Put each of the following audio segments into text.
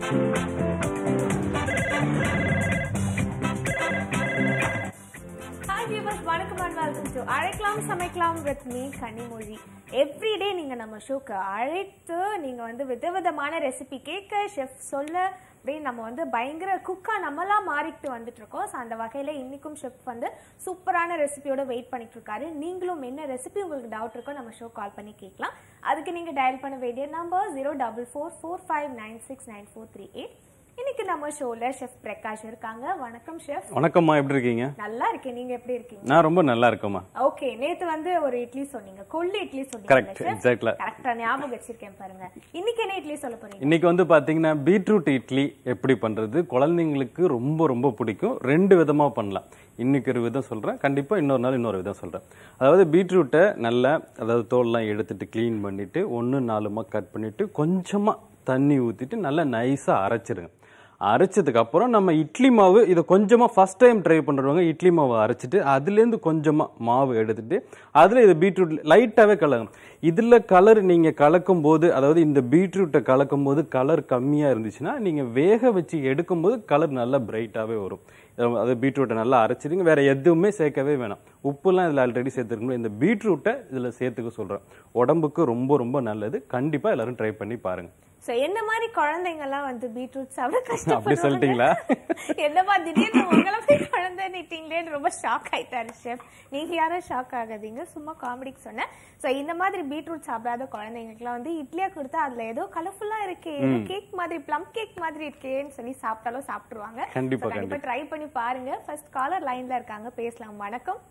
Hi viewers வணக்கம் and welcome to அழைக்கலாம் சமைக்கலாம் வித் மீ கனிமொழி எவ்ரிடே நீங்க நம்ம ஷோக்கு அழைத்து நீங்க வந்து விதவிதமான ரெசிபி கேட்க ஷெஃப் சொல்ல அப்படின்னு நம்ம வந்து பயங்கர குக்கா நம்மளாம் மாறிட்டு வந்துட்டு இருக்கோம் ஸோ அந்த வகையில இன்னைக்கும் ஷெஃப் வந்து சூப்பரான ரெசிபியோட வெயிட் பண்ணிட்டு இருக்காரு நீங்களும் என்ன ரெசிபி உங்களுக்கு டவுட் இருக்கோ நம்ம ஷோ கால் பண்ணி கேட்கலாம் அதுக்கு நீங்க டயல் பண்ண வேண்டிய number zero double four four five nine six nine four three eight இன்னைக்கு நம்ம ஷோல ஷெஃப் பிரகாஷ் இருக்காங்க வணக்கம் ஷெஃப் வணக்கம்மா எப்படி இருக்கீங்க நல்லா இருக்கேன் நீங்க எப்படி இருக்கீங்க நான் ரொம்ப நல்லா இருக்கேம்மா ஓகே நேத்து வந்து ஒரு இட்லி சொன்னீங்க கொள்ளு இட்லி Correct, சொன்னீங்க exactly. கரெக்டா ஞாபகம் வச்சிருக்கேன் பாருங்க இன்னைக்கு என்ன இட்லி சொல்ல போறீங்க இன்னைக்கு வந்து பாத்தீங்கன்னா பீட்ரூட் இட்லி எப்படி பண்றது குழந்தைங்களுக்கு ரொம்ப ரொம்ப பிடிக்கும் ரெண்டு விதமா பண்ணலாம் இன்னைக்கு ஒரு விதம் சொல்றேன் கண்டிப்பா இன்னொரு நாள் இன்னொரு விதம் சொல்றேன் அதாவது பீட்ரூட்டை நல்லா அதாவது தோல்லாம் எடுத்துட்டு க்ளீன் பண்ணிட்டு ஒன்று நாலுமா கட் பண்ணிட்டு கொஞ்சமா தண்ணி ஊத்திட்டு நல்லா நைஸா அரைச்சிருங்க அரைச்சதுக்கு அப்புறம் நம்ம இட்லி மாவு இதை கொஞ்சமா ஃபர்ஸ்ட் டைம் ட்ரை பண்றவங்க இட்லி மாவு அரைச்சிட்டு அதுலேருந்து கொஞ்சமா மாவு எடுத்துட்டு அதுல இது பீட்ரூட் லைட்டாவே கலக்கும் இதுல கலர் நீங்க கலக்கும் போது அதாவது இந்த பீட்ரூட்டை கலக்கும் போது கலர் கம்மியா இருந்துச்சுன்னா நீங்க வேக வச்சு எடுக்கும் போது கலர் நல்லா பிரைட்டாவே வரும் அது பீட்ரூட்டை நல்லா அரைச்சிடுங்க வேற எதுவுமே சேர்க்கவே வேணாம் உப்புலாம் இதில் ஆல்ரெடி சேர்த்துருக்கணும் இந்த பீட்ரூட்டை இதில் சேர்த்துக்க சொல்கிறேன் உடம்புக்கு ரொம்ப ரொம்ப நல்லது கண்டிப்பாக எல்லாரும் ட்ரை பண்ணி பாருங்க சோ என்ன மாதிரி குழந்தைங்க எல்லாம் வந்து பீட்ரூட் சாப்பிட அப்படி கஷ்டப்படுவாங்க சொல்லிட்டீங்களா என்னமா திடீர்னு உங்களை போய் குழந்தை நிட்டீங்களேன்னு ரொம்ப ஷாக் ஆயிட்டாரு ஷெஃப் நீங்க யாரும் ஷாக் ஆகாதீங்க சும்மா காமெடிக்கு சொன்னேன் சோ இந்த மாதிரி பீட்ரூட் சாப்பிடாத குழந்தைங்களுக்குலாம் வந்து இட்லியா கொடுத்தா அதுல ஏதோ கலர்ஃபுல்லா இருக்கே ஏதோ கேக் மாதிரி ப்ளம் கேக் மாதிரி இருக்கேன்னு சொல்லி சாப்பிட்டாலும் சாப்பிட்டுருவாங்க கண்டிப்பா, So, கண்டிப்பா ட்ரை பண்ணி பாருங்க ஃபர்ஸ்ட் காலர் லைன்ல இருக்காங்க பேசலாம் வணக்கம்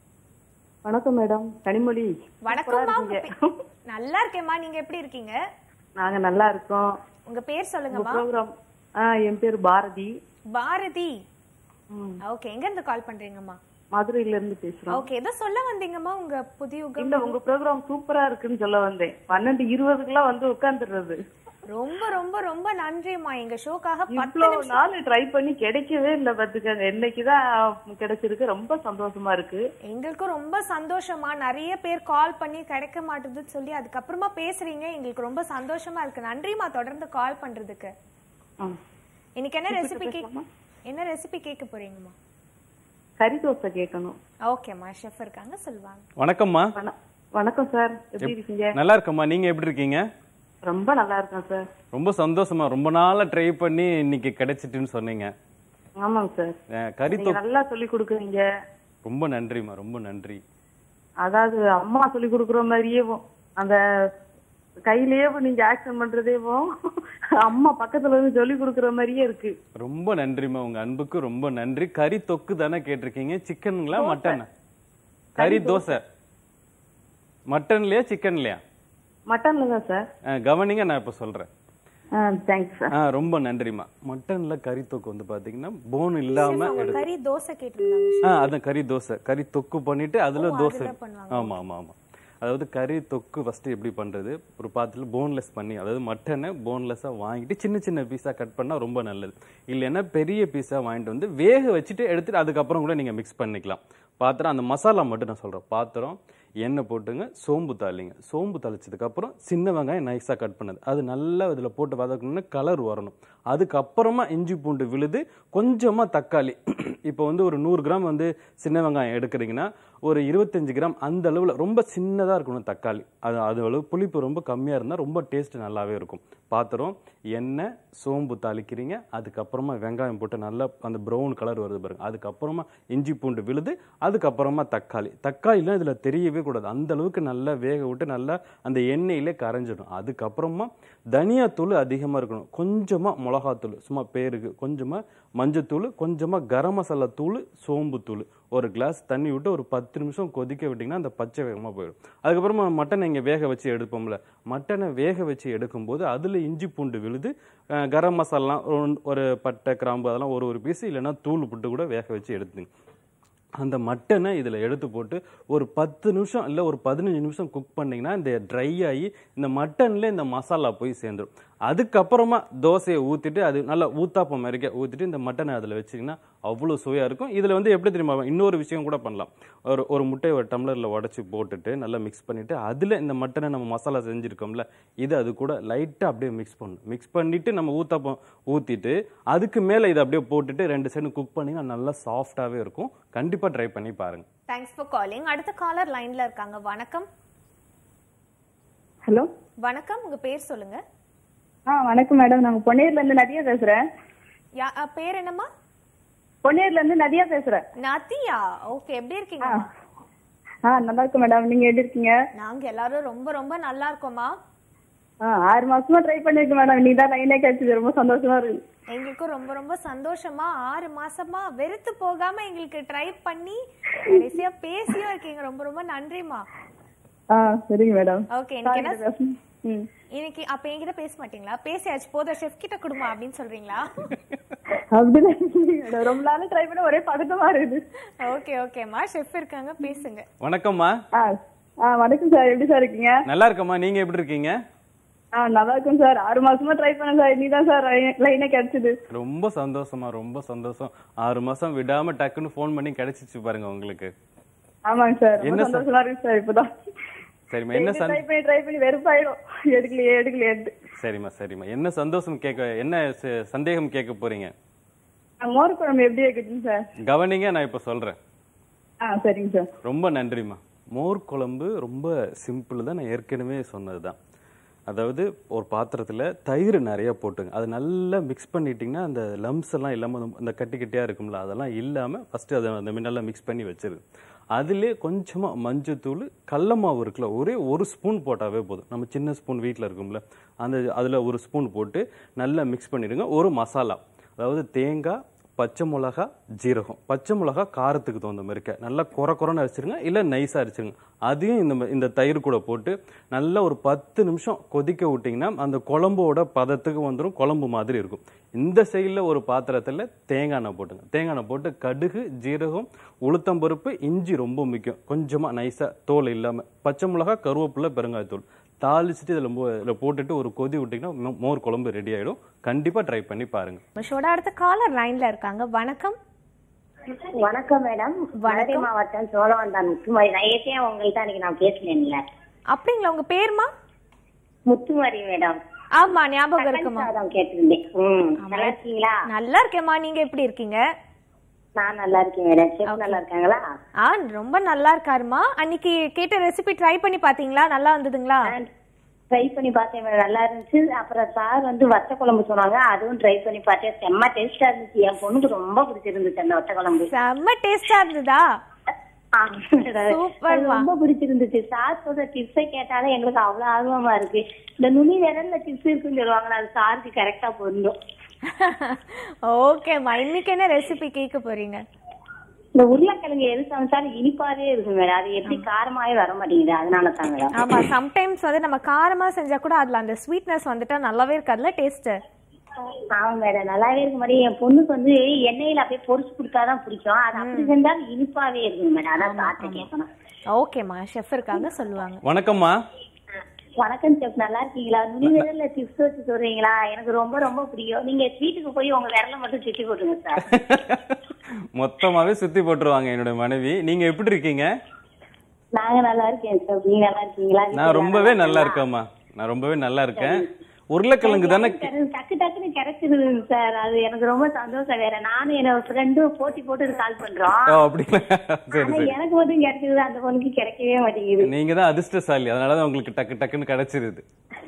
வணக்கம் மேடம் கனிமொழி வணக்கம்மா உங்க பே- நல்லா இருக்கேம்மா நீங்க எப்படி இருக்கீங்க நாங்க நல்லா இருக்கோம் உங்க பேர் உங்க சொல்லுங்கம்மா ப்ரோக்ராம் ஆ என் பேர் பாரதி பாரதி ம், ஓகே எங்க இருந்து கால் பண்றீங்கம்மா மதுரையில இருந்து பேசுறோம் ஓகே ஏதோ சொல்ல வந்தீங்கம்மா உங்க புதிய யுகம் இல்ல உங்க ப்ரோக்ராம் சூப்பரா இருக்குன்னு சொல்ல வந்தேன் பன்னெண்டு இருபதுக்குலாம் வந்து உட்கார்ந்துடுறது ரொம்ப ரொம்ப ரொம்ப நன்றிம்மா எங்க ஷோக்காக பத்து இவ்வளவு நாள் ட்ரை பண்ணி கிடைக்கவே இல்ல பாத்துக்கங்க இன்னைக்குதான் கிடைச்சிருக்கு ரொம்ப சந்தோஷமா இருக்கு எங்களுக்கும் ரொம்ப சந்தோஷமா நிறைய பேர் கால் பண்ணி கிடைக்க மாட்டேதுன்னு சொல்லி அதுக்கப்புறமா பேசுறீங்க எங்களுக்கு ரொம்ப சந்தோஷமா இருக்கு நன்றிம்மா தொடர்ந்து கால் பண்றதுக்கு ம். இன்னைக்கு என்ன ரெசிபி கேக் என்ன ரெசிபி கேட்க போறீங்கம்மா கறி தோசை கேட்கணும் ஓகேம்மா ஷெஃப் இருக்காங்க சொல்லுவாங்க வணக்கம்மா வண- வணக்கம் சார் எப்படி இருக்கீங்க நல்லா இருக்கம்மா நீங்க எப்படி இருக்கீங்க ரொம்ப நல்லா இருக்கேன் சார் ரொம்ப சந்தோஷமா ரொம்ப நாளா ட்ரை பண்ணி இன்னைக்கு கிடைச்சிட்டுன்னு சொன்னீங்க ஆமாங்க சார் அஹ் கறி நீங்க தொ நல்லா சொல்லி கொடுக்குறீங்க ரொம்ப நன்றிம்மா ரொம்ப நன்றி அதாவது அம்மா சொல்லி கொடுக்குற மாதிரியே அந்த கையிலேயே நீங்க ஆக்ஷன் பண்றதேவும் அம்மா பக்கத்துல இருந்து சொல்லி கொடுக்குற மாதிரியே இருக்கு ரொம்ப நன்றிம்மா உங்க அன்புக்கு ரொம்ப நன்றி கறி தொக்கு தானே கேட்டிருக்கீங்க சிக்கனுங்களா மட்டனா கறி தோசை மட்டன்லயா சிக்கன்லயா மட்டன்ல தான் சார் அஹ் கவனிங்க நான் இப்ப சொல்றேன் தேங்க்ஸ் சார் ஆ ரொம்ப நன்றிம்மா மட்டன்ல கறி தொக்கு வந்து பாத்தீங்கன்னா போன் இல்லாம அவங்க கறி தோசை கேட்டிருந்தாங்க ஆ அதான் கறி தோசை கறி தொக்கு பண்ணிட்டு அதுல தோசை அதுல பண்ணுவாங்க. ஆமா ஆமா ஆமா அதாவது கறி தொக்கு ஃபர்ஸ்ட் எப்படி பண்றது ஒரு பாத்திரத்துல போன்லெஸ் பண்ணி அதாவது மட்டனை போன்லெஸ்ஸா வாங்கிட்டு சின்ன சின்ன பீஸா கட் பண்ணா ரொம்ப நல்லது இல்லைன்னா பெரிய பீஸா வாங்கிட்டு வந்து வேக வச்சுட்டு எடுத்துட்டு அதுக்கப்புறம் கூட நீங்க மிக்ஸ் பண்ணிக்கலாம் பாத்திரம் அந்த மசாலா மட்டும் நான் சொல்றேன் பாத்திரம் எண்ணெய் போட்டுங்க சோம்பு தாளிங்க சோம்பு தாளிச்சதுக்கு அப்புறம் சின்ன வெங்காயம் நைஸாக கட் பண்ணது அது நல்லா இதில் போட்டு வதக்கணும்னா கலர் வரணும் அதுக்கப்புறமா இஞ்சி பூண்டு விழுது கொஞ்சமாக தக்காளி இப்போ வந்து ஒரு நூறு கிராம் வந்து சின்ன வெங்காயம் எடுக்கிறீங்கன்னா ஒரு இருபத்தஞ்சு கிராம் அந்த அளவில் ரொம்ப சின்னதாக இருக்கணும் தக்காளி அது அது அளவு புளிப்பு ரொம்ப கம்மியாக இருந்தால் ரொம்ப டேஸ்ட் நல்லாவே இருக்கும் பாத்திரம் எண்ணெய் சோம்பு தாளிக்கிறீங்க அதுக்கப்புறமா வெங்காயம் போட்டு நல்லா அந்த ப்ரௌன் கலர் வருது பாருங்க அதுக்கப்புறமா இஞ்சி பூண்டு விழுது அதுக்கப்புறமா தக்காளி தக்காளிலாம் இதில் தெரியவே கூடாது அந்த அளவுக்கு நல்லா வேக விட்டு நல்லா அந்த எண்ணெயிலே கரைஞ்சிடும் அதுக்கப்புறமா தனியாத்தூள் அதிகமாக இருக்கணும் கொஞ்சமாக மிளகாத்தூள் சும்மா பேருக்கு கொஞ்சமாக மஞ்சத்தூள் கொஞ்சமாக கரம் மசாலா தூள் சோம்பு தூள் ஒரு கிளாஸ் தண்ணி விட்டு ஒரு பத்து நிமிஷம் கொதிக்க விட்டிங்கன்னா அந்த பச்சை வேகமாக போயிடும் அதுக்கப்புறமா மட்டனை இங்கே வேக வச்சு எடுப்போம்ல மட்டனை வேக வச்சு எடுக்கும்போது அதில் இஞ்சி பூண்டு விழுது அஹ், கரம் மசாலாம் ஒரு- ஒரு பட்டை கிராம்பு அதெல்லாம் ஒரு ஒரு பீஸ் இல்லைன்னா தூள் புட்டு கூட வேக வச்சு எடுத்துங்க அந்த மட்டனை இதில் எடுத்து போட்டு ஒரு பத்து நிமிஷம் இல்லை ஒரு பதினஞ்சு நிமிஷம் குக் பண்ணிங்கன்னா இந்த ட்ரை ஆகி இந்த மட்டன்ல இந்த மசாலா போய் சேர்ந்துடும் அதுக்கப்புறமா தோசையை ஊற்றிட்டு அது நல்லா ஊத்தாப்பம் மாதிரிக்க ஊற்றிட்டு இந்த மட்டனை அதில் வச்சிங்கன்னா அவ்வளோ சுவையாக இருக்கும் இதில் வந்து எப்படி தெரியுமா இன்னொரு விஷயம் கூட பண்ணலாம் ஒரு ஒரு முட்டையை ஒரு டம்ளரில் உடச்சி போட்டுட்டு நல்லா மிக்ஸ் பண்ணிவிட்டு அதில் இந்த மட்டனை நம்ம மசாலா செஞ்சுருக்கோம்ல இது அது கூட லைட்டாக அப்படியே மிக்ஸ் பண்ணணும் மிக்ஸ் பண்ணிவிட்டு நம்ம ஊத்தாப்பம் ஊற்றிட்டு அதுக்கு மேலே இதை அப்படியே போட்டுட்டு ரெண்டு சைடும் குக் பண்ணிங்கன்னா நல்லா சாஃப்டாகவே இருக்கும் கண்டிப்பாக ட்ரை பண்ணி பாருங்கள் தேங்க்ஸ் ஃபார் காலிங் அடுத்த காலர் லைன்ல இருக்காங்க வணக்கம் ஹலோ வணக்கம் உங்க பேர் சொல்லுங்க ஆ வணக்கம் மேடம் நாங்க பொன்னேர்ல இருந்து நதியா பேசுறேன் யா அ, பேர் என்னம்மா பொன்னேர்ல இருந்து நதியா பேசுறேன் நதியா ஓகே எப்படி இருக்கீங்க ஆ நல்லா இருக்கு மேடம் நீங்க எப்படி இருக்கீங்க நாங்க எல்லாரும் ரொம்ப ரொம்ப நல்லா இருக்கோமா ஆ ஆறு மாசமா ட்ரை பண்ணிருக்கேன் மேடம் நீ தான் லைனே கிடைச்சது ரொம்ப சந்தோஷமா இருக்கு எங்களுக்கும் ரொம்ப ரொம்ப சந்தோஷமா ஆறு மாசமா வெறுத்து போகாம எங்களுக்கு ட்ரை பண்ணி கடைசியா பேசியும் இருக்கீங்க ரொம்ப ரொம்ப நன்றிமா ஆ சரிங்க மேடம் ஓகே இன்னைக்கு என்ன பேசணும் ம் இன்னைக்கு அப்ப என்கிட்ட பேச மாட்டீங்களா பேசியாச்சு போதும் ஷெஃப் கிட்ட கொடுமா அப்படின்னு சொல்றீங்களா அப்படிலாம் இல்லைங்க மேடம் ரொம்ப நாள் ட்ரை பண்ண ஒரே பதட்டமா இருக்குது ஓகே ஓகேம்மா ஷெஃப் இருக்காங்க பேசுங்க வணக்கம்மா ஆ ஆ வணக்கம் சார் எப்படி சார் இருக்கீங்க நல்லா இருக்கம்மா நீங்கள் எப்படி இருக்கீங்க ஆ நல்லா இருக்கும் சார் ஆறு மாசமா ட்ரை பண்ணேன் சார் நீ தான் சார் லைனே கிடைச்சது ரொம்ப சந்தோஷமா ரொம்ப சந்தோஷம் ஆறு மாசம் விடாம டக்குன்னு ஃபோன் பண்ணி கிடைச்சிச்சு பாருங்க உங்களுக்கு ஆமாங்க சார் ரொம்ப என்ன சார்? சந்தோஷமா இருக்கு சார் இப்பதான் சரிம்மா என்ன சந் ட்ரை பண்ணி ட்ரை பண்ணி வெறுப்பாயிடும் எடுக்கலையே எடுக்கலையே சரிம்மா சரிம்மா என்ன சந்தோஷம் கேட்க என்ன ச- சந்தேகம் கேட்க போறீங்க மோர் குழம்பு எப்படி வைக்கிறதுங்க சார் கவனிங்க நான் இப்ப சொல்றேன் ஆ சரிங்க சார் ரொம்ப நன்றிம்மா மோர் குழம்பு ரொம்ப சிம்பிள் தான் நான் ஏற்கனவே சொன்னதுதான் அதாவது ஒரு பாத்திரத்துல தயிர் நிறைய போட்டுங்க அது நல்லா மிக்ஸ் பண்ணிட்டீங்கன்னா அந்த லம்ஸ் எல்லாம் இல்லாம அந்த- அந்த கட்டி கட்டியா இருக்கும்ல அதெல்லாம் இல்லாம ஃபர்ஸ்ட் அதை அந்த மாதிரி நல்லா மிக்ஸ் பண்ணி வச்சிரு அதிலே கொஞ்சமா மஞ்சத்தூள் கடல மாவு இருக்குல்ல ஒரே ஒரு ஸ்பூன் போட்டாவே போதும் நம்ம சின்ன ஸ்பூன் வீட்டில் இருக்கும்ல அந்த அதுல ஒரு ஸ்பூன் போட்டு நல்லா மிக்ஸ் பண்ணிடுங்க ஒரு மசாலா அதாவது தேங்காய் பச்சை மிளகா ஜீரகம் பச்சை மிளகா காரத்துக்கு தகுந்த மாதிரி இருக்க நல்லா குறை குறைன்னு அரைச்சிருங்க இல்லை நைஸாக அரைச்சிருங்க அதையும் இந்த ம- இந்த தயிர் கூட போட்டு நல்லா ஒரு பத்து நிமிஷம் கொதிக்க விட்டிங்கன்னா அந்த குழம்போட பதத்துக்கு வந்துடும் குழம்பு மாதிரி இருக்கும் இந்த சைடில் ஒரு பாத்திரத்தில் தேங்காய் எண்ணெய் போட்டுங்க தேங்காய் எண்ணெய் போட்டு கடுகு ஜீரகம் உளுத்தம்பருப்பு இஞ்சி ரொம்ப முக்கியம் கொஞ்சமாக நைஸாக தோல் இல்லாமல் பச்சை மிளகா கருவேப்பிலை பெருங்காயத்தூள் தாளிச்சிட்டு இதில் இதில் போட்டுட்டு ஒரு கொதி விட்டிங்கன்னா மோ- மோர் குழம்பு ரெடி ஆகிடும் கண்டிப்பாக ட்ரை பண்ணி பாருங்கள் ஷோட அடுத்த காலர் லைன்ல இருக்காங்க வணக்கம் வணக்கம் மேடம் மதுரை மாவட்டம் சோழவந்தான் முத்துமாரி நான் ஏற்கனவே உங்கள்கிட்ட அன்னைக்கு நான் பேசினேன்ல அப்படிங்களா உங்க பேருமா முத்துமாரி மேடம் ஆமா ஞாபகம் இருக்குமா சாதம் கேட்டிருந்தேன் ம் நல்லா இருக்கீங்களா நல்லா இருக்கேம்மா நீங்க எப்படி இருக்கீங்க நான் நல்லா இருக்கேன் மேடம் செஃப் நல்லா இருக்காங்களா ஆ ரொம்ப நல்லா இருக்காருமா அன்னைக்கு கேட்ட ரெசிபி ட்ரை பண்ணி பாத்தீங்களா நல்லா வந்ததுங்களா ட்ரை பண்ணி பார்த்தேன் மேடம் நல்லா இருந்துச்சு அப்புறம் சார் வந்து வத்த குழம்பு சொன்னாங்க அதுவும் ட்ரை பண்ணி பார்த்தேன் செம்ம டேஸ்டா இருந்துச்சு என் பொண்ணுக்கு ரொம்ப பிடிச்சிருந்துச்சு அந்த வத்த குழம்பு செம்ம டேஸ்டா இருந்ததா ஆ, madam. சூப்பர்மா. அது ரொம்ப பிடிச்சிருந்துச்சு சார் சொல்ற டிப்ஸை கேட்டாலே எங்களுக்கு அவ்வளவு ஆர்வமா இருக்கு இந்த நுனி விரல்ல டிப்ஸ் இருக்குன்னு சொல்லுவாங்களா அது சாருக்கு கரெக்டா பொருந்தும் ஓகேம்மா இன்னைக்கு என்ன ரெசிபி கேட்க போறீங்க இந்த உருளைக்கிழங்கு எது சமைச்சாலும் இனிப்பாவே இருக்கு மேடம் அது எப்படி காரமாவே வர மாட்டேங்குது அதனால தான் மேடம் ஆமா சம்டைம்ஸ் வந்து நம்ம காரமா செஞ்சா கூட அதுல அந்த ஸ்வீட்னஸ் வந்துட்டா நல்லாவே இருக்காதுல்ல டேஸ்ட் ஆமா மேடம் நல்லாவே இருக்க மாதிரி என் பொண்ணுக்கு வந்து எண்ணெயில அப்படியே பொரிச்சு கொடுத்தாதான் பிடிக்கும் அது அப்படி செஞ்சாலும் இனிப்பாவே இருக்கு மேடம் அதான் சாப்பிட்டு கேட்கணும் ஓகேம்மா ஷெஃப் இருக்காங்க சொல்லுவாங்க வணக்கம்மா வணக்கம் செஃப் நல்லா இருக்கீங்களா நுனி விரல்ல டிப்ஸ் வச்சு சொல்றீங்களா எனக்கு ரொம்ப ரொம்ப பிடிக்கும் நீங்க வீட்டுக்கு போய் உங்க விரல மட்டும் சுத்தி போட்டுங்க சார் மொத்தமாவே சுத்தி போட்டுருவாங்க என்னோட மனைவி நீங்க எப்படி இருக்கீங்க நாங்க நல்லா இருக்கேன் சார் நீங்க நல்லா இருக்கீங்களா நான் ரொம்பவே நல்லா இருக்கேம்மா நான் ரொம்பவே நல்லா இருக்கேன் உருளைக்கிழங்கு தானே எனக்கு டக்கு டக்குன்னு கிடைச்சிருது சார் அது எனக்கு ரொம்ப சந்தோஷம் வேற நானும் என்னோட ஃப்ரெண்டும் போட்டி போட்டு கால் பண்றோம் ஓ அப்படிங்களா சரி ஆனா சரி எனக்கு மட்டும் கிடைச்சது அந்த பொண்ணுக்கு கிடைக்கவே மாட்டேங்குது நீங்க தான் அதிர்ஷ்டசாலி அதனாலதான் உங்களுக்கு டக்கு டக்குன்னு கிடைச்சிருது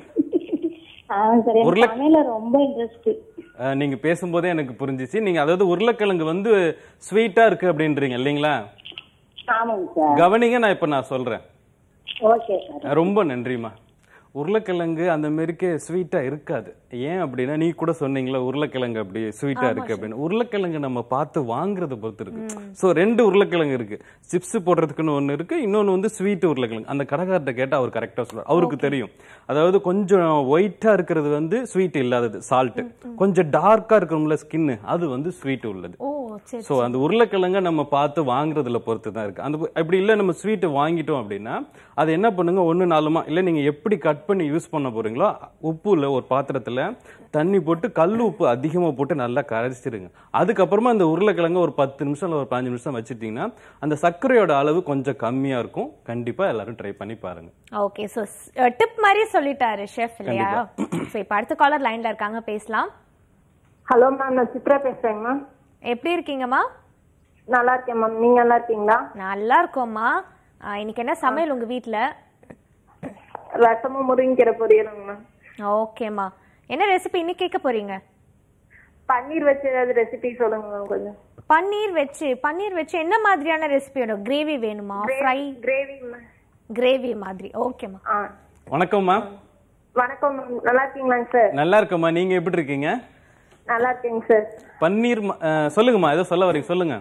ஆ சரி எனக்கு உருளை- சமையல்ல ரொம்ப இன்ட்ரெஸ்ட் அஹ், நீங்க பேசும்போதே எனக்கு புரிஞ்சிச்சு நீங்க அதாவது உருளைக்கிழங்கு வந்து ஸ்வீட்டா இருக்கு அப்படின்றீங்க இல்லைங்களா ஆமாங்க சார் கவனிங்க நான் இப்ப நான் சொல்றேன் ஓகே சார் அஹ், ரொம்ப நன்றிம்மா உருளைக்கிழங்கு அந்த மாரிக்கே ஸ்வீட்டா இருக்காது ஏன் அப்படின்னா நீ கூட சொன்னீங்களா உருளைக்கிழங்கு அப்படி ஸ்வீட்டா இருக்கு அப்படின்னு உருளைக்கிழங்கு நம்ம பார்த்து வாங்குறத பொறுத்து இருக்கு சோ ரெண்டு உருளைக்கிழங்கு இருக்கு சிப்ஸ் போடுறதுக்குன்னு ஒண்ணு இருக்கு இன்னொன்னு வந்து ஸ்வீட் உருளைக்கிழங்கு அந்த கடைக்கார்ட்ட கேட்டா அவர் கரெக்டா சொல்லுவார் அவருக்கு தெரியும் அதாவது கொஞ்சம் ஒயிட்டா இருக்கிறது வந்து ஸ்வீட் இல்லாதது சால்ட் கொஞ்சம் டார்க்கா இருக்கும்ல ஸ்கின் அது வந்து ஸ்வீட் உள்ளது ஓ சரி, ஸோ அந்த உருளைக்கிழங்க நம்ம பார்த்து வாங்குறதுல பொறுத்து தான் இருக்கு அந்த அப்படி இல்லை நம்ம ஸ்வீட்டை வாங்கிட்டோம் அப்படின்னா அதை என்ன பண்ணுங்க ஒன்று நாலுமா இல்லை நீங்க எப்படி கட் பண்ணி யூஸ் பண்ண போறீங்களோ உப்புல ஒரு பாத்திரத்துல தண்ணி போட்டு கல் உப்பு அதிகமாக போட்டு நல்லா கரைச்சிருங்க அதுக்கப்புறமா அந்த உருளைக்கிழங்க ஒரு பத்து நிமிஷம் இல்லை ஒரு பதினஞ்சு நிமிஷம் வச்சுட்டீங்கன்னா அந்த சர்க்கரையோட அளவு கொஞ்சம் கம்மியா இருக்கும் கண்டிப்பா எல்லாரும் ட்ரை பண்ணி பாருங்க ஓகே ஸோ டிப் மாதிரி சொல்லிட்டாரு ஷெஃப் இல்லையா ஸோ இப்போ அடுத்த காலர் லைன்ல இருக்காங்க பேசலாம் ஹலோ மேம் நான் சித்ரா பேசுறேங்க மேம் எப்படி இருக்கீங்கம்மா நல்லா இருக்கேன் மேம் நீங்க நல்லா இருக்கீங்களா நல்லா இருக்கோம்மா ஆ, இன்னைக்கு என்ன சமையல் உங்க வீட்ல ரசமும் முருங்கீரை பொரியலுங்க மேம் ஓகேம்மா என்ன ரெசிபி இன்னைக்கு கேட்க போறீங்க பன்னீர் வச்சு ஏதாவது ரெசிபி சொல்லுங்க மேம் கொஞ்சம் பன்னீர் வச்சு பன்னீர் வச்சு என்ன மாதிரியான ரெசிபி வேணும் கிரேவி வேணுமா ஃப்ரை கிரேவி கிரேவி மாதிரி ஓகேம்மா ஆ வணக்கம்மா வணக்கம் மேம் நல்லா இருக்கீங்களாங்க சார் நல்லா இருக்கம்மா நீங்க எப்படி இருக்கீங்க நல்லா இருக்கேங்க சார் பன்னீர் ம- அஹ், சொல்லுங்கம்மா ஏதோ சொல்ல வரீங்க சொல்லுங்க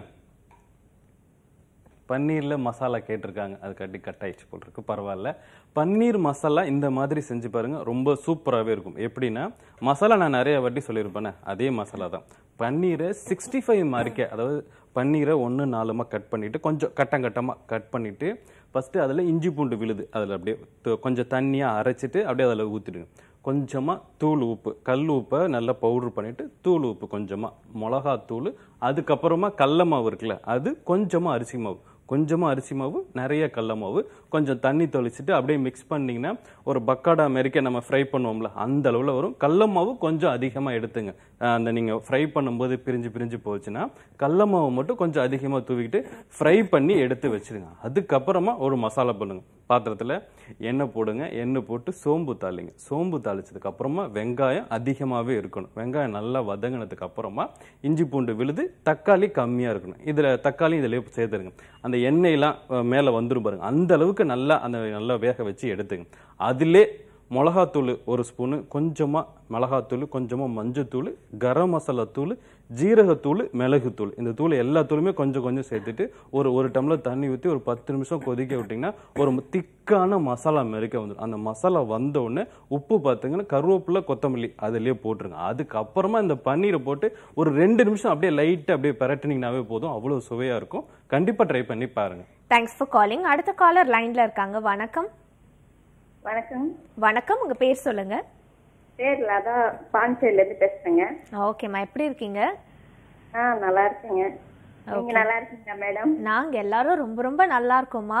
பன்னீர்ல மசாலா கேட்டிருக்காங்க அது கட்டி கட் ஆயிடுச்சு போல் இருக்கு பரவாயில்ல பன்னீர் மசாலா இந்த மாதிரி செஞ்சு பாருங்க ரொம்ப சூப்பராகவே இருக்கும் எப்படின்னா மசாலா நான் நிறைய வாட்டி சொல்லியிருப்பேனே அதே மசாலா தான் பன்னீரை சிக்ஸ்டி ஃபைவ் மார்க்கே அதாவது பன்னீரை ஒன்று நாலுமா கட் பண்ணிட்டு கொஞ்சம் கட்டம் கட்டமாக கட் பண்ணிட்டு ஃபர்ஸ்ட் அதில் இஞ்சி பூண்டு விழுது அதில் அப்படியே து- கொஞ்சம் தண்ணியாக அரைச்சிட்டு அப்படியே அதில் ஊற்றிடுங்க கொஞ்சமாக தூள் உப்பு கல் உப்பை நல்லா பவுடர் பண்ணிட்டு தூள் உப்பு கொஞ்சமாக மிளகாத்தூள் அதுக்கப்புறமா கடல மாவு இருக்குல்ல அது கொஞ்சமாக அரிசி மாவு கொஞ்சமாக அரிசி மாவு நிறைய கடல மாவு கொஞ்சம் தண்ணி தொளிச்சிட்டு அப்படியே மிக்ஸ் பண்ணிங்கன்னா ஒரு பக்காடா அமெரிக்கா நம்ம ஃப்ரை பண்ணுவோம்ல அந்த அளவில் வரும் கடல மாவு கொஞ்சம் அதிகமாக எடுத்துங்க அஹ் அந்த நீங்கள் ஃப்ரை பண்ணும்போது பிரிஞ்சு பிரிஞ்சு போச்சுன்னா கடல மாவு மட்டும் கொஞ்சம் அதிகமாக தூவிக்கிட்டு ஃப்ரை பண்ணி எடுத்து வச்சிருங்க அதுக்கப்புறமா ஒரு மசாலா பண்ணுங்க பாத்திரத்தில் எண்ணெய் போடுங்க எண்ணெய் போட்டு சோம்பு தாளிங்க சோம்பு தாளிச்சதுக்கு அப்புறமா வெங்காயம் அதிகமாகவே இருக்கணும் வெங்காயம் நல்லா வதங்கினதுக்கு அப்புறமா இஞ்சி பூண்டு விழுது தக்காளி கம்மியாக இருக்கணும் இதில் தக்காளி இதிலே சேர்த்துருங்க அந்த எண்ணெயெல்லாம் அஹ், மேலே வந்துரும் பாருங்க அந்த அளவுக்கு நல்லா அந்த நல்லா வேக வச்சு எடுத்துங்க அதிலே மிளகாத்தூள் ஒரு ஸ்பூனு கொஞ்சமாக மிளகாத்தூள் கொஞ்சமாக மஞ்சத்தூள் கரம் மசாலா தூள் ஜீரகத்தூள் மிளகுத்தூள் இந்த தூள் எல்லா தூளுமே கொஞ்சம் கொஞ்சம் சேர்த்துட்டு ஒரு ஒரு டம்ளர் தண்ணி ஊற்றி ஒரு பத்து நிமிஷம் கொதிக்க விட்டிங்கன்னா ஒரு திக்கான மசாலா மெருக்க வந்துடும் அந்த மசாலா வந்த உடனே உப்பு பார்த்துங்கன்னா கருவேப்பிலை கொத்தமல்லி அதுலேயே போட்டுருங்க அதுக்கப்புறமா இந்த பன்னீரை போட்டு ஒரு ரெண்டு நிமிஷம் அப்படியே லைட்டாக அப்படியே பிரட்டினீங்கனாவே போதும் அவ்வளோ சுவையாக இருக்கும் கண்டிப்பாக ட்ரை பண்ணி பாருங்கள் தேங்க்ஸ் ஃபார் காலிங் அடுத்த காலர் லைன்ல இருக்காங்க வணக்கம் வணக்கம் வணக்கம் உங்க பேர் சொல்லுங்க பேர் லதா பாண்டிச்சேரில இருந்து பேசுறேங்க ஓகேம்மா எப்படி இருக்கீங்க ஆ நல்லா இருக்கேங்க நீங்க நல்லா இருக்கீங்களா மேடம் நாங்க எல்லாரும் ரொம்ப ரொம்ப நல்லா இருக்கோம்மா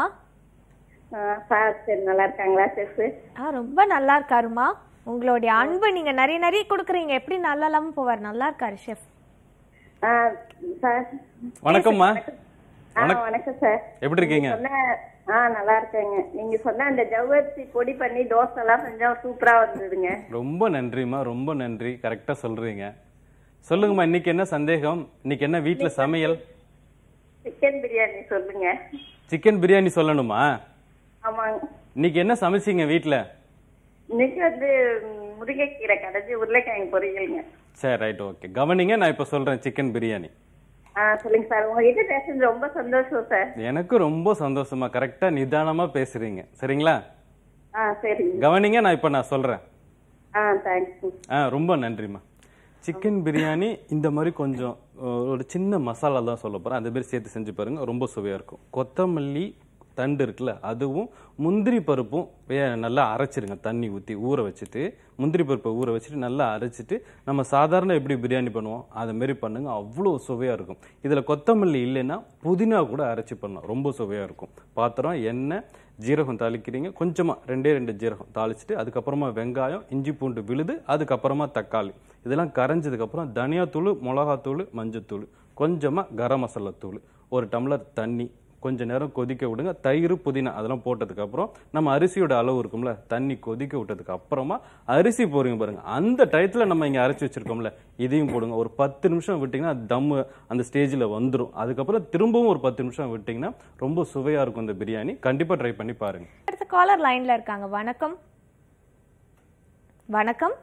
சார் சரி நல்லா இருக்காங்களா செஸ் ஆ ரொம்ப நல்லா இருக்காருமா உங்களுடைய அன்பு நீங்க நிறைய நிறைய கொடுக்குறீங்க எப்படி நல்லா இல்லாம போவார் நல்லா இருக்காரு ஷெஃப் ஆ சார் வணக்கம்மா ஆ வணக்கம் சார் எப்படி இருக்கீங்க சொன்ன ஆ நல்லா இருக்கேங்க நீங்க சொன்ன அந்த ஜவ்வரிசி பொடி பண்ணி தோசை எல்லாம் செஞ்சோம் சூப்பரா வந்ததுங்க ரொம்ப நன்றிம்மா ரொம்ப நன்றி கரெக்டா சொல்றீங்க சொல்லுங்கம்மா இன்னைக்கு என்ன சந்தேகம் இன்னைக்கு என்ன வீட்ல சமையல் சிக்கன் பிரியாணி சொல்லுங்க சிக்கன் பிரியாணி சொல்லணுமா ஆமாங்க இன்னைக்கு என்ன சமைச்சீங்க வீட்ல இன்னைக்கு வந்து ம், முருங்கைக்கீரை கடைஞ்சி உருளைக்கிழங்கு பொரியலுங்க சரி ரைட் ஓகே கவனிங்க நான் இப்ப சொல்றேன் சிக்கன் பிரியாணி ஆ சொல்லுங்க சார் உங்ககிட்ட பேசுறது ரொம்ப சந்தோஷம் சார் எனக்கு ரொம்ப சந்தோஷமா கரெக்டா நிதானமா பேசுறீங்க சரிங்களா ஆ சரிங்க கவனிங்க நான் இப்ப நான் சொல்றேன் ஆ தேங்க்ஸ் ஆ ரொம்ப நன்றிம்மா சிக்கன் பிரியாணி இந்த மாதிரி கொஞ்சம் அஹ், ஒரு சின்ன மசாலா தான் சொல்ல போறேன் அந்த மாதிரி சேர்த்து செஞ்சு பாருங்க ரொம்ப சுவையா இருக்கும் கொத்தமல்லி தண்டு இருக்குல்ல அதுவும் முந்திரி பருப்பும் வே- நல்லா அரைச்சிருங்க தண்ணி ஊற்றி ஊற வச்சுட்டு முந்திரி பருப்பை ஊற வச்சுட்டு நல்லா அரைச்சிட்டு நம்ம சாதாரண எப்படி பிரியாணி பண்ணுவோம் அதை மாரி பண்ணுங்க அவ்வளோ சுவையா இருக்கும் இதுல கொத்தமல்லி இல்லைன்னா புதினா கூட அரைச்சி பண்ணலாம் ரொம்ப சுவையா இருக்கும் பாத்திரம் எண்ணெய் ஜீரகம் தாளிக்கிறீங்க கொஞ்சமா ரெண்டே ரெண்டு ஜீரகம் தாளிச்சிட்டு அதுக்கப்புறமா வெங்காயம் இஞ்சி பூண்டு விழுது அதுக்கப்புறமா தக்காளி இதெல்லாம் கரைஞ்சதுக்கு அப்புறம் தனியாத்தூள் மிளகாத்தூள் மஞ்சத்தூள் கொஞ்சமா கரம் மசாலா தூள் ஒரு டம்ளர் தண்ணி கொஞ்ச நேரம் கொதிக்க விடுங்க தயிர் புதினா அதெல்லாம் போட்டதுக்கு அப்புறம் நம்ம அரிசியோட அளவு இருக்கும்ல தண்ணி கொதிக்க விட்டதுக்கு அப்புறமா அரிசி போடுங்க பாருங்க அந்த டயத்துல நம்ம இங்க அரைச்சி வச்சிருக்கோம்ல இதையும் போடுங்க ஒரு பத்து நிமிஷம் விட்டீங்கன்னா தம் அந்த ஸ்டேஜ்ல வந்துரும் அதுக்கப்புறம் திரும்பவும் ஒரு பத்து நிமிஷம் விட்டீங்கன்னா ரொம்ப சுவையா இருக்கும் இந்த பிரியாணி கண்டிப்பா ட்ரை பண்ணி பாருங்க அடுத்த காலர் லைன்ல இருக்காங்க வணக்கம் வணக்கம்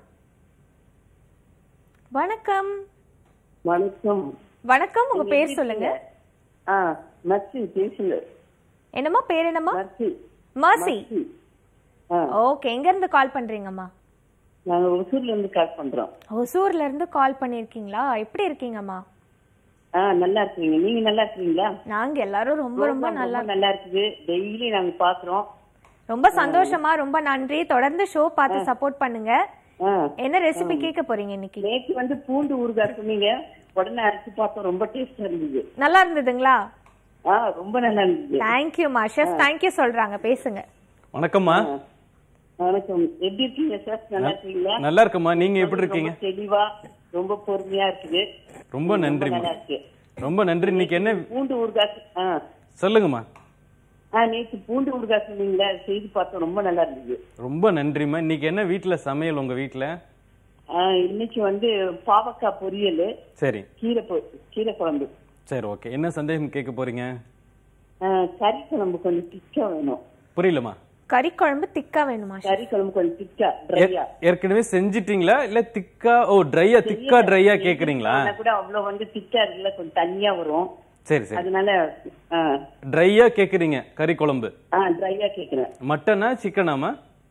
வணக்கம் வணக்கம் வணக்கம் உங்க பேர் சொல்லுங்க ஆ மச்சி பேசுங்க என்னம்மா பேர் என்னம்மா மச்சி மர்சி ஆ ஓகே எங்க இருந்து கால் பண்றீங்கம்மா நாங்க ஒசூர்ல இருந்து கால் பண்றோம் ஒசூர்ல இருந்து கால் பண்ணிருக்கீங்களா எப்படி இருக்கீங்கம்மா ஆ நல்லா இருக்கீங்க நீங்க நல்லா இருக்கீங்களா நாங்க எல்லாரும் ரொம்ப ரொம்ப program நல்லா ரொம்ப நல்லா இருக்குது டெய்லி நாங்க பாக்குறோம் ரொம்ப சந்தோஷமா ரொம்ப நன்றி தொடர்ந்து ஷோ பார்த்து சப்போர்ட் பண்ணுங்க ஆ, என்ன ரெசிபி கேட்க போறீங்க இன்னைக்கு நேத்து வந்து பூண்டு ஊறுகாய் சொன்னீங்க உடனே அரைச்சு பார்த்தோம் ரொம்ப டேஸ்டா இருந்தது நல்லா இருந்ததுங்களா ஆ ரொம்ப நல்லா இருந்தது தேங்க்யூமா ஷெஃப் தேங்க்யூ சொல்றாங்க பேசுங்க வணக்கம்மா வணக்கம் எப்படி இருக்கீங்க சார் நல்லா இருக்கீங்களா நல்லா இருக்கம்மா நீங்க எப்படி இருக்கீங்க ரொம்ப தெளிவா ரொம்ப பொறுமையா இருக்குது ரொம்ப நன்றிம்மா நல்லா இருக்கு ரொம்ப நன்றி இன்னைக்கு என்ன பூண்டு ஊறுகாய் ஆ சொல்லுங்கம்மா ஆ நேத்து பூண்டு ஊறுகாய் சொன்னீங்களா செய்து பார்த்தோம் ரொம்ப நல்லா இருந்தது ரொம்ப நன்றிம்மா இன்னைக்கு என்ன வீட்ல சமையல் உங்க வீட்ல ஆ, இன்னைக்கு வந்து பாவக்காய் பொரியல் சரி கீரை பொ- கீரை குழம்பு சரி ஓகே என்ன சந்தேகம் கேட்க போறீங்க ஆ, கறி குழம்பு கொஞ்சம் திக்கா வேணும் புரியலம்மா கறி குழம்பு திக்கா வேணுமா chef? கறி குழம்பு கொஞ்சம் திக்கா ஏ- ட்ரையா ஏற்கனவே செஞ்சிட்டீங்களா இல்ல திக்கா ஓ ட்ரையா திக்கா ட்ரையா கேக்குறீங்களா ஆனா கூட அவ்வளவு வந்து திக்கா இருக்குல்ல கொஞ்சம் தண்ணியா வரும் சரி சரி அதனால ட்ரையா கேக்குறீங்க கறி குழம்பு ட்ரையா கேக்குறேன் மட்டனா சிக்கனாமா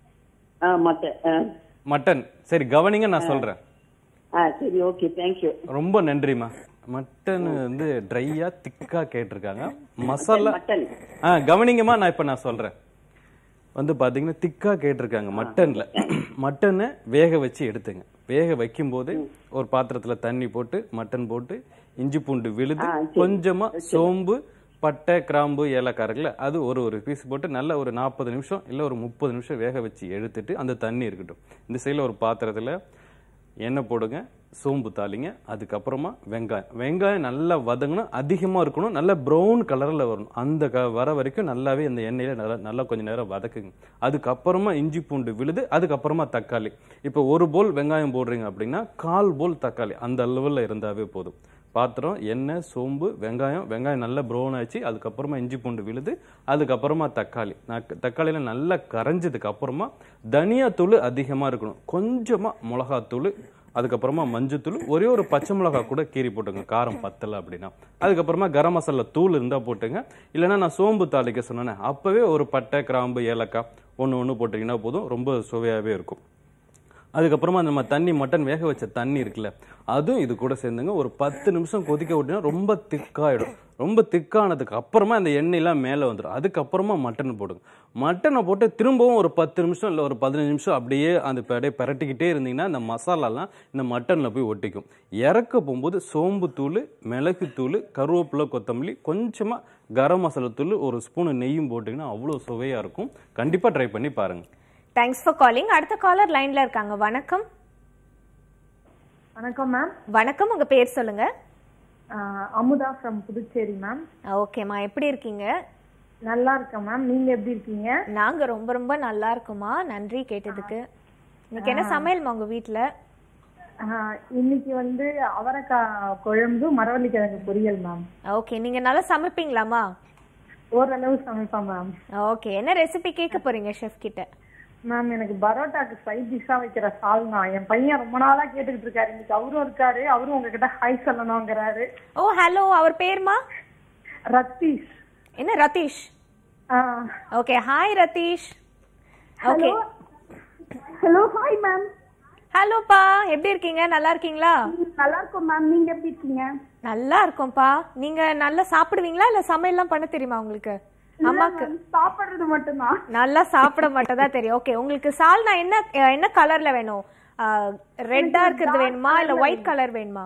ஆ மட்டன் ஆ. மட்டன் சரி கவனிங்க நான் சொல்றேன் ஆ சரி ஓகே தேங்க்யூ ரொம்ப நன்றிம்மா மட்டன் வந்து ட்ரையா திக்கா கேட்டிருக்காங்க மசாலா மட்டன் ஆ கவனிங்கம்மா நான் இப்ப நான் சொல்றேன் வந்து பாத்தீங்கன்னா திக்கா கேட்டிருக்காங்க மட்டன்ல மட்டனை வேக வச்சு எடுத்துங்க வேக வைக்கும்போது ஒரு பாத்திரத்துல தண்ணி போட்டு மட்டன் போட்டு இஞ்சி பூண்டு விழுது கொஞ்சமா சோம்பு பட்டை கிராம்பு ஏலக்காய் இருக்குல்ல அது ஒரு ஒரு பீஸ் போட்டு நல்ல ஒரு நாற்பது நிமிஷம் இல்ல ஒரு முப்பது நிமிஷம் வேக வச்சு எடுத்துட்டு அந்த தண்ணி இருக்கட்டும் இந்த சைடுல ஒரு பாத்திரத்துல எண்ணெய் போடுங்க சோம்பு தாளிங்க அதுக்கப்புறமா வெங்காயம் வெங்காயம் நல்லா வதங்கணும் அதிகமா இருக்கணும் நல்ல ப்ரௌன் கலர்ல வரணும் அந்த க வர வரைக்கும் நல்லாவே அந்த எண்ணெயில நல்லா நல்லா கொஞ்ச நேரம் வதக்குங்க அதுக்கப்புறமா இஞ்சி பூண்டு விழுது அதுக்கப்புறமா தக்காளி இப்போ ஒரு போல் வெங்காயம் போடுறீங்க அப்படின்னா கால் போல் தக்காளி அந்த அளவில் இருந்தாவே போதும் பாத்திரம் எண்ணெய் சோம்பு வெங்காயம் வெங்காயம் நல்லா ப்ரௌன் ஆச்சு அதுக்கப்புறமா இஞ்சி பூண்டு விழுது அதுக்கப்புறமா தக்காளி நக்- தக்காளியில நல்லா கரைஞ்சதுக்கு அப்புறமா தனியாத்தூள் அதிகமா இருக்கணும் கொஞ்சமா மிளகாத்தூள் அதுக்கப்புறமா மஞ்சத்தூள் ஒரே ஒரு பச்சை மிளகாய் கூட கீறி போட்டுங்க காரம் பத்தல அப்படின்னா அதுக்கப்புறமா கரம் மசாலா தூள் இருந்தா போட்டுங்க இல்லைன்னா நான் சோம்பு தாளிக்க சொன்னேனே அப்பவே ஒரு பட்டை கிராம்பு ஏலக்காய் ஒன்று ஒன்று போட்டிங்கன்னா போதும் ரொம்ப சுவையாவே இருக்கும் அதுக்கப்புறமா நம்ம தண்ணி மட்டன் வேக வச்ச தண்ணி இருக்குல்ல அதுவும் இது கூட சேர்ந்துங்க ஒரு பத்து நிமிஷம் கொதிக்க விட்டீங்கன்னா ரொம்ப திக்காயிடும் ரொம்ப திக்கானதுக்கு அப்புறமா இந்த எண்ணெயெல்லாம் மேலே வந்துடும் அதுக்கப்புறமா மட்டன் போடுங்க மட்டனை போட்டு திரும்பவும் ஒரு பத்து நிமிஷம் இல்லை ஒரு பதினஞ்சு நிமிஷம் அப்படியே அந்த அப்படியே பரட்டிக்கிட்டே இருந்தீங்கன்னா இந்த மசாலாலாம் இந்த மட்டனில் போய் ஒட்டிக்கும் இறக்க போகும்போது சோம்பு தூள் மிளகு தூள் கருவேப்பிலை கொத்தமல்லி கொஞ்சமாக கரம் மசாலா தூள் ஒரு ஸ்பூன் நெய்யும் போட்டிங்கன்னா அவ்வளோ சுவையாக இருக்கும் கண்டிப்பாக ட்ரை பண்ணி பாருங்கள் தேங்க்ஸ் ஃபார் காலிங் அடுத்த காலர் லைன்ல இருக்காங்க வணக்கம் வணக்கம் மேம் வணக்கம் உங்க பேர் சொல்லுங்க அமுதா ஃப்ரம் புதுச்சேரி மேம் ஓகேம்மா எப்படி இருக்கீங்க நல்லா இருக்கேன் மேம் நீங்க எப்படி இருக்கீங்க நாங்க ரொம்ப ரொம்ப நல்லா இருக்கோமா நன்றி கேட்டதுக்கு இன்னைக்கு என்ன சமையல்மா உங்க வீட்ல ஆஹ், இன்னைக்கு வந்து அவரைக்காய் குழம்பு மரவள்ளிக்கிழங்கு பொரியல் மேம் ஓகே நீங்க நல்லா சமைப்பீங்களாமா ஓரளவு சமைப்பேன் மேம் ஓகே என்ன ரெசிபி கேட்க போறீங்க ஷெஃப் கிட்ட மேம் எனக்கு பரோட்டாக்கு சைட் டிஷ்ஷா வைக்கிற சால்னா என் பையன் ரொம்ப நாளா கேட்டுக்கிட்டு இருக்காரு இன்னைக்கு அவரும் இருக்காரு அவரும் உங்ககிட்ட ஹாய் சொல்லணுங்கிறாரு ஓ ஹலோ அவர் பேர்மா ரத்தீஷ் என்ன ரதீஷ் ஆஹ், okay hi Rathish okay hello hi ma'am ஹலோப்பா எப்படி இருக்கீங்க நல்லா இருக்கீங்களா நல்லா இருக்கும் மேம் நீங்க எப்படி இருக்கீங்க நல்லா இருக்கோம்ப்பா நீங்க நல்லா சாப்பிடுவீங்களா இல்ல சமையல்லாம் பண்ண தெரியுமா உங்களுக்கு அம்மாக்கு சாப்பிடுறது மட்டும்தான் நல்லா சாப்பிட மாட்டதா தெரியும் ஓகே உங்களுக்கு சால்னா என்ன அஹ், என்ன கலர்ல வேணும் ரெட்டா இருக்கிறது வேணுமா இல்ல ஒயிட் கலர் வேணுமா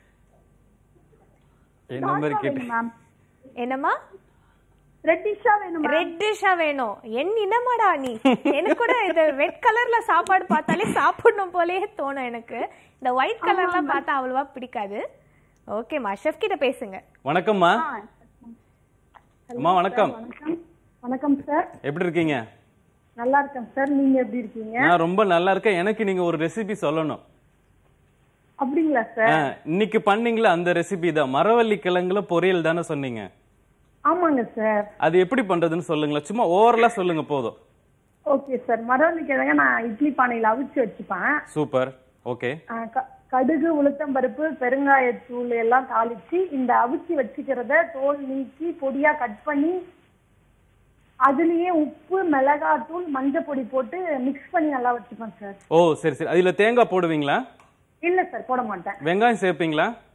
என்ன மாதிரி கேட்டு மேம் என்னம்மா ரெட்டிஷா வேணும் ரெட்டிஷா வேணும் என் இனமாடா நீ எனக்கு கூட இந்த ரெட் கலர்ல சாப்பாடு பார்த்தாலே சாப்பிடணும் போலயே தோணும் எனக்கு இந்த ஒயிட் கலர்லாம் பார்த்தா அவ்வளவா பிடிக்காது ஓகேம்மா ஷெஃப் கிட்ட பேசுங்க வணக்கம்மா அம்மா வணக்கம் வணக்கம் சார் எப்படி இருக்கீங்க நல்லா இருக்கேன் சார் நீங்க எப்படி இருக்கீங்க நான் ரொம்ப நல்லா இருக்கேன் எனக்கு நீங்க ஒரு ரெசிபி சொல்லணும் அப்படிங்களா சார் ஆ, இன்னைக்கு பண்ணீங்களா அந்த ரெசிபி தான் மரவள்ளி கிழங்குல பொரியல் தானே சொன்னீங்க ஆமாங்க சார் அது எப்படி பண்றதுன்னு சொல்லுங்களேன் சும்மா ஓவரலா சொல்லுங்க போதும் ஓகே சார் மரவள்ளிக்கிழங்க நான் இட்லி பானையில அவிச்சு வச்சுப்பேன் சூப்பர் ஓகே ஆ, க- கடுகு உளுத்தம்பருப்பு பெருங்காயத்தூள் எல்லாம் தாளிச்சு இந்த அவிச்சு வச்சுக்கிறத தோல் நீக்கி பொடியா கட் பண்ணி அதுலயே உப்பு மிளகாத்தூள் மஞ்சள் பொடி போட்டு மிக்ஸ் பண்ணி நல்லா வச்சுப்பேன் சார் ஓ சரி சரி அதுல தேங்காய் போடுவீங்களா இல்ல சார் போட மாட்டேன் வெங்காயம் சேர்ப்பீங்களா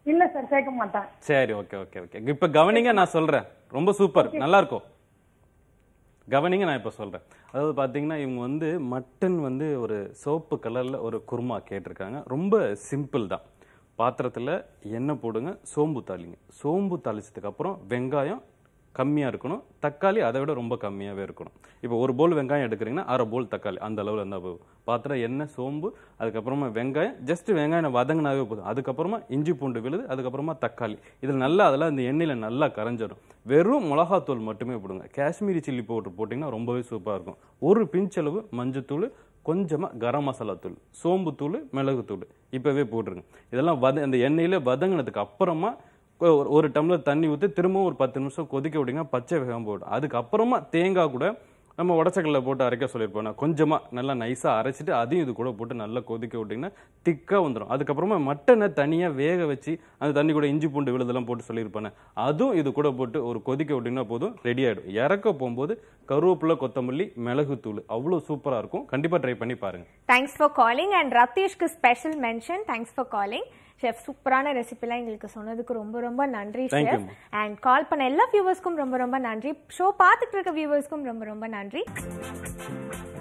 இல்ல சார் சேர்க்க மாட்டேன் சரி ஓகே ஓகே ஓகே இப்ப கவனிங்க நான் சொல்றேன் ரொம்ப சூப்பர் நல்லா இருக்கும் கவனிங்க நான் இப்ப சொல்றேன் அதாவது பாத்தீங்கன்னா இவங்க வந்து மட்டன் வந்து ஒரு சோப்பு கலர்ல ஒரு குருமா கேட்டிருக்காங்க ரொம்ப சிம்பிள் தான் பாத்திரத்துல எண்ணெய் போடுங்க சோம்பு தாளிங்க சோம்பு தாளிச்சதுக்கு அப்புறம் வெங்காயம் கம்மியா இருக்கணும் தக்காளி அதை விட ரொம்ப கம்மியாவே இருக்கணும் இப்போ ஒரு போல் வெங்காயம் எடுக்கிறீங்கன்னா அரை போல் தக்காளி அந்த அளவுல இருந்தால் போதும் பாத்திரம் எண்ணெய் சோம்பு அதுக்கப்புறமா வெங்காயம் ஜஸ்ட் வெங்காயம் வதங்கினாவே போதும் அதுக்கப்புறமா இஞ்சி பூண்டு விழுது அதுக்கப்புறமா தக்காளி இதில் நல்லா அதெல்லாம் இந்த எண்ணெயில நல்லா கரைஞ்சிடும் வெறும் மிளகாத்தூள் மட்டுமே போடுங்க காஷ்மீரி சில்லி பவுடர் போட்டிங்கன்னா ரொம்பவே சூப்பராக இருக்கும் ஒரு பிஞ்சளவு மஞ்சத்தூள் கொஞ்சமாக கரம் மசாலா தூள் சோம்பு தூள் மிளகு தூள் இப்போவே போட்டுருங்க இதெல்லாம் வத அந்த எண்ணெயில வதங்கினதுக்கு அப்புறமா கொ- ஒரு- ஒரு டம்ளர் தண்ணி ஊற்றி திரும்பவும் ஒரு பத்து நிமிஷம் கொதிக்க விட்டீங்கன்னா பச்சை வேகம் போடும் அதுக்கப்புறமா தேங்காய் கூட நம்ம உடச்சக்கல்ல போட்டு அரைக்க சொல்லியிருப்போம் நான் கொஞ்சமாக நல்லா நைஸாக அரைச்சிட்டு அதையும் இது கூட போட்டு நல்லா கொதிக்க விட்டிங்கன்னா திக்காக வந்துடும் அதுக்கப்புறமா மட்டனை தனியாக வேக வச்சு அந்த தண்ணி கூட இஞ்சி பூண்டு விழுதெல்லாம் போட்டு சொல்லியிருப்பேன் அதுவும் இது கூட போட்டு ஒரு கொதிக்க விட்டிங்கன்னா போதும் ரெடி ஆகிடும் இறக்க போகும்போது கருவேப்பிலை கொத்தமல்லி மிளகுத்தூள் அவ்வளோ சூப்பராக இருக்கும் கண்டிப்பாக ட்ரை பண்ணி பாருங்க தேங்க்ஸ் ஃபார் காலிங் அண்ட் ரத்தீஷ்க்கு special mention thanks for calling chef சூப்பரான ரெசிபிலாம் எங்களுக்கு சொன்னதுக்கு ரொம்ப ரொம்ப நன்றி Thank you, chef and call பண்ண எல்லா வியூவர்ஸ்க்கும் ரொம்ப ரொம்ப நன்றி ஷோ பார்த்துட்டு இருக்க வியூவர்ஸ்க்கும் ரொம்ப ரொம்ப நன்றி